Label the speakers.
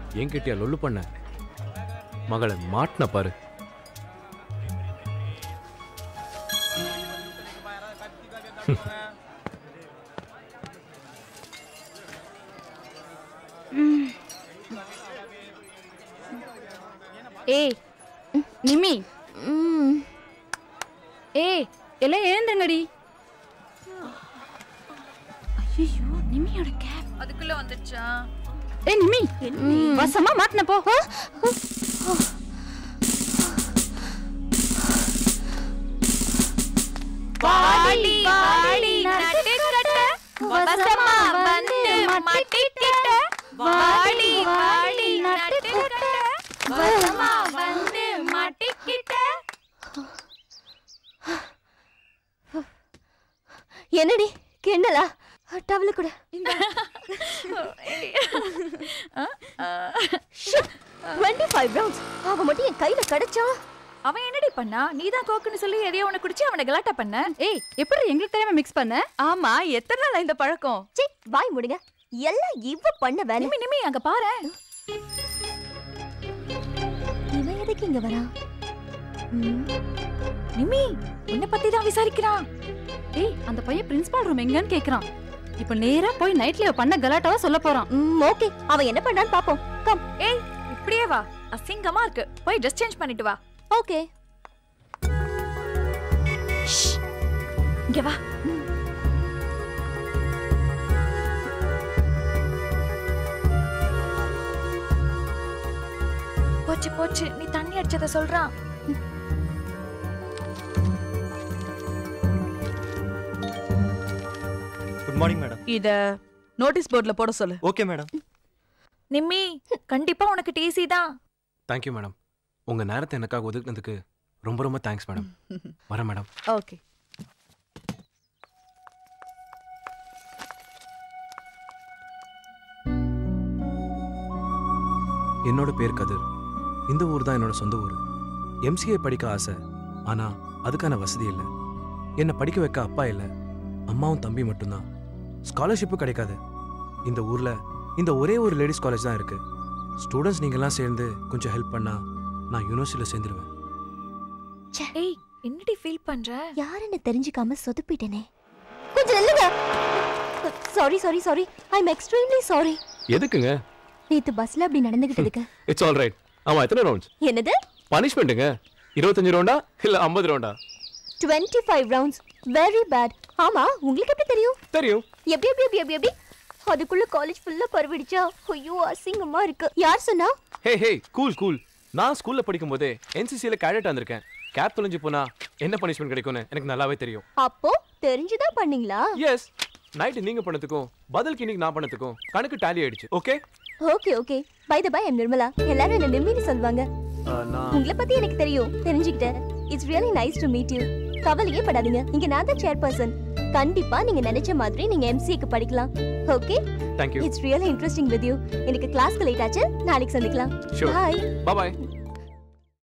Speaker 1: என்கிட்டயா லொல்லு பண்ண மகளை மாட்டின பாரு
Speaker 2: ஏய் நிம்மி ஏய் எல்லாம் எழுந்துங்கடி ஐயோ நிம்மியோட கேப்
Speaker 3: அதுக்குள்ள வந்துச்சா
Speaker 2: ஏய் நிம்மி வசமா மாட்டின போ
Speaker 3: வாடி வாடி நட்டு கட்ட வசமா வந்து மாட்டிக்கிட்ட வாடி வாடி நட்டு கட்ட வசமா வந்து மாட்டிக்கிட்ட
Speaker 4: என்னடி கிண்டலா டவல கூட டுவெண்ட்டி ஃபைவ் ரவுண்ட்ஸ் அவ மட்டும் என் கையில கிடைச்சா
Speaker 3: அவன் என்னடி பண்ணா நீதான் கோக்குன்னு சொல்லி எதையோ உனக்கு குடிச்சு அவனை கலாட்டா பண்ண
Speaker 2: ஏய் எப்படி எங்களுக்கு தெரியாம மிக்ஸ் பண்ண
Speaker 3: ஆமா எத்தனை நாள் இந்த பழக்கம்
Speaker 4: சீ வாய் முடுங்க எல்லாம் இவ பண்ண வேலை
Speaker 3: நிமி நிமி அங்க பாரு
Speaker 4: இவன் எதுக்கு இங்க வரா
Speaker 3: நிமி உன்னை பத்தி தான் விசாரிக்கிறான்
Speaker 2: ஏய் அந்த பையன் பிரின்சிபால் ரூம் எங்கன்னு கேக்குறான் இப்போ நேரா போய் நைட்ல பண்ண கலாட்டாவா சொல்ல போறான்
Speaker 4: ம் ஓகே அவன் என்ன பண்ணான்னு பாப்போம் கம்
Speaker 3: ஏய் இப்படியே வா அசிங்கமா இருக்கு போய் ட்ரெஸ் சேஞ்ச் பண்ணிட்டு வா
Speaker 4: ஓகே
Speaker 3: இங்க வா போச்சு போச்சு நீ தண்ணி அடிச்சத சொல்றான்
Speaker 5: குட் மார்னிங் மேடம்
Speaker 6: இத நோட்டீஸ் போர்ட்ல போட சொல்லு
Speaker 5: ஓகே மேடம்
Speaker 3: நிம்மி கண்டிப்பா உனக்கு டிசி தான்
Speaker 1: தேங்க்யூ மேடம் உங்க நேரத்தை எனக்காக ஒதுக்குனதுக்கு ரொம்ப ரொம்ப தேங்க்ஸ் மேடம் வரேன் மேடம்
Speaker 6: ஓகே
Speaker 1: என்னோட பேர் கதிர் இந்த ஊர் தான் என்னோட சொந்த ஊர் எம்சிஏ படிக்க ஆசை ஆனா அதுக்கான வசதி இல்லை என்னை படிக்க வைக்க அப்பா இல்லை அம்மாவும் தம்பி மட்டும்தான் ஸ்காலர்ஷிப்பு கிடைக்காது இந்த ஊர்ல இந்த ஒரே ஒரு லேடிஸ் காலேஜ் தான் இருக்கு ஸ்டூடெண்ட்ஸ் நீங்கெல்லாம் சேர்ந்து கொஞ்சம் ஹெல்ப் பண்ணா நான் யூனிவர்சிட்டியில் சேர்ந்துருவேன்
Speaker 3: ஏய் என்னடி ஃபீல் பண்ற
Speaker 4: யாருன்னு தெரிஞ்சுக்காம சொதுப்பிட்டேனே கொஞ்சம் நில்லுங்க sorry sorry sorry I am extremely sorry
Speaker 1: எதுக்குங்க
Speaker 4: நேத்து பஸ்ல அப்படி நடந்துகிட்டதுக்கு
Speaker 1: இட்ஸ் ஆல் ரைட் ஆமா எத்தனை ரவுண்ட்ஸ்
Speaker 4: என்னது
Speaker 1: பனிஷ்மெண்ட்டுங்க இருபத்தஞ்சு ரவுண்டா இல்ல ஐம்பது ரவுண்டா
Speaker 4: twenty five rounds very bad ஆமா உங்களுக்கு எப்படி தெரியும்
Speaker 1: தெரியும்
Speaker 4: எப்படி எப்படி எப்படி எப்படி எப்படி அதுக்குள்ள காலேஜ் ஃபுல்லா பரவிடுச்சா ஐயோ அசிங்கமா இருக்கு யார் சொன்னா
Speaker 1: ஹே ஹே கூல் கூல் நான் ஸ்கூல்ல படிக்கும்போதே என்சிசியில கேடட் வந்திருக்கேன் கேப் தொலைஞ்சு போனா என்ன பனிஷ்மெண்ட் கிடைக்கும்னு எனக்கு நல்லாவே தெரியும்
Speaker 4: அப்போ தெரிஞ்சுதான் பண்ணீங்களா
Speaker 1: எஸ் நைட்டு நீங்க பண்ணதுக்கும் பதிலுக்கு இன்னைக்கு நான் பண்ணதுக்கும் கணக்கு டாலி ஆயிடுச்சு okay
Speaker 4: okay okay by the by M Nirmala எல்லாரும் என்ன நிம்மின்னு சொல்லுவாங்க
Speaker 1: நான்
Speaker 4: உங்களை பத்தி எனக்கு தெரியும் தெரிஞ்சுக்கிட்டேன் it's really nice to meet you கவலையே படாதீங்க இங்க நான் தான் சேர் பர்சன் கண்டிப்பா நீங்க நினைச்ச மாதிரி நீங்க எம்சிஏக்கு படிக்கலாம் okay
Speaker 1: thank you
Speaker 4: it's really interesting with you எனக்கு கிளாஸ்க்கு லேட் ஆச்சு நாளைக்கு சந்திக்கலாம்
Speaker 1: Sure.
Speaker 4: பாய்
Speaker 1: பாய்